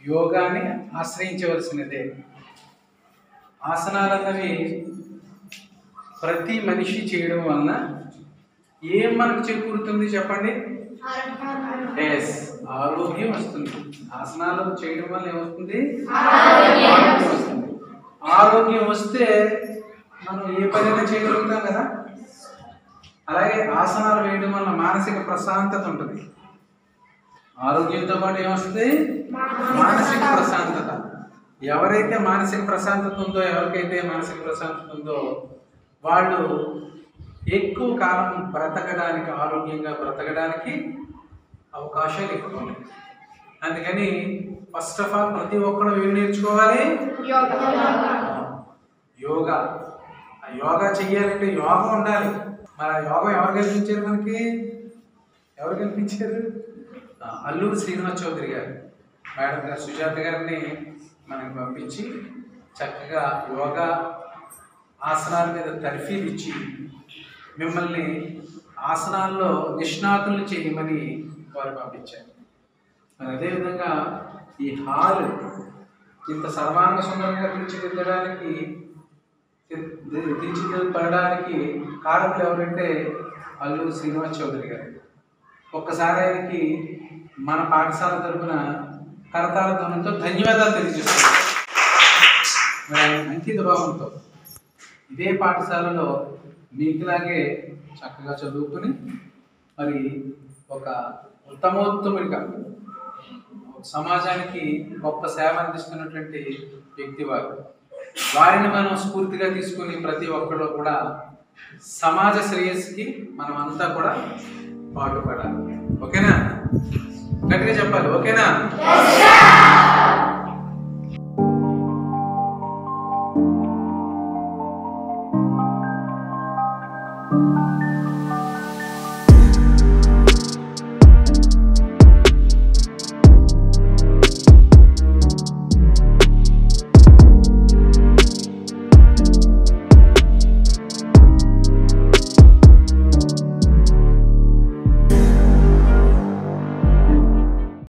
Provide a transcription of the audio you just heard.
యోగాని ఆశ్రయించవలసినదే ఆసనాలు అన్నవి ప్రతి మనిషి చేయడం వలన ఏం మనకు చేకూరుతుంది చెప్పండి ఎస్ ఆరోగ్యం వస్తుంది ఆసనాలు చేయడం వల్ల ఏమొస్తుంది ఆరోగ్యం వస్తుంది ఆరోగ్యం వస్తే మనం ఏ పనైనా చేయగలుగుతాం కదా అలాగే ఆసనాలు వేయడం వల్ల మానసిక ప్రశాంతత ఉంటుంది ఆరోగ్యంతో పాటు ఏమొస్తుంది మానసిక ప్రశాంతత ఎవరైతే మానసిక ప్రశాంతత ఉందో ఎవరికైతే మానసిక ప్రశాంతత ఉందో వాళ్ళు ఎక్కువ కాలం బ్రతకడానికి ఆరోగ్యంగా బ్రతకడానికి అవకాశాలు ఎక్కువ ఉన్నాయి అందుకని ఫస్ట్ ఆఫ్ ఆల్ ప్రతి ఒక్కరు ఏం నేర్చుకోవాలి యోగా ఆ యోగా చెయ్యాలంటే యోగా ఉండాలి మరి ఆ యోగా ఎవరు కల్పించారు మనకి ఎవరు కల్పించారు ఆ, అల్లూరి శ్రీనివాస్ చౌదరి గారు మేడం గారు సుజాత గారిని మనకి పంపించి చక్కగా యోగా ఆసనాల మీద తర్ఫీదు ఇచ్చి మిమ్మల్ని ఆసనాల్లో నిష్ణాతులు చేయమని వారు పంపించారు మరి అదేవిధంగా ఈ హాల్ ఇంత సర్వాంగ సుందరంగా తీర్చిదిద్దడానికి తీ- తీర్చిదిద్దడానికి కారకులు ఎవరంటే అల్లూరి శ్రీనివాస్ చౌదరి గారు ఒక్కసారి ఆయనకి మన పాఠశాల తరపున కరతాళ ధ్వనంతో ధన్యవాదాలు తెలియజేస్తున్నాం మరి ఆయన అంకిత భావంతో ఇదే పాఠశాలలో మీకులాగే చక్కగా చదువుకుని మరి ఒక ఉత్తమోత్తముడిగా సమాజానికి గొప్ప సేవ అందిస్తున్నటువంటి వ్యక్తి వారు వారిని మనం స్ఫూర్తిగా తీసుకుని ప్రతి ఒక్కరు కూడా సమాజ శ్రేయస్సుకి మనం అంతా కూడా పాటుపడాలి ఓకేనా గట్టిగా చెప్పాలి ఓకేనా Thank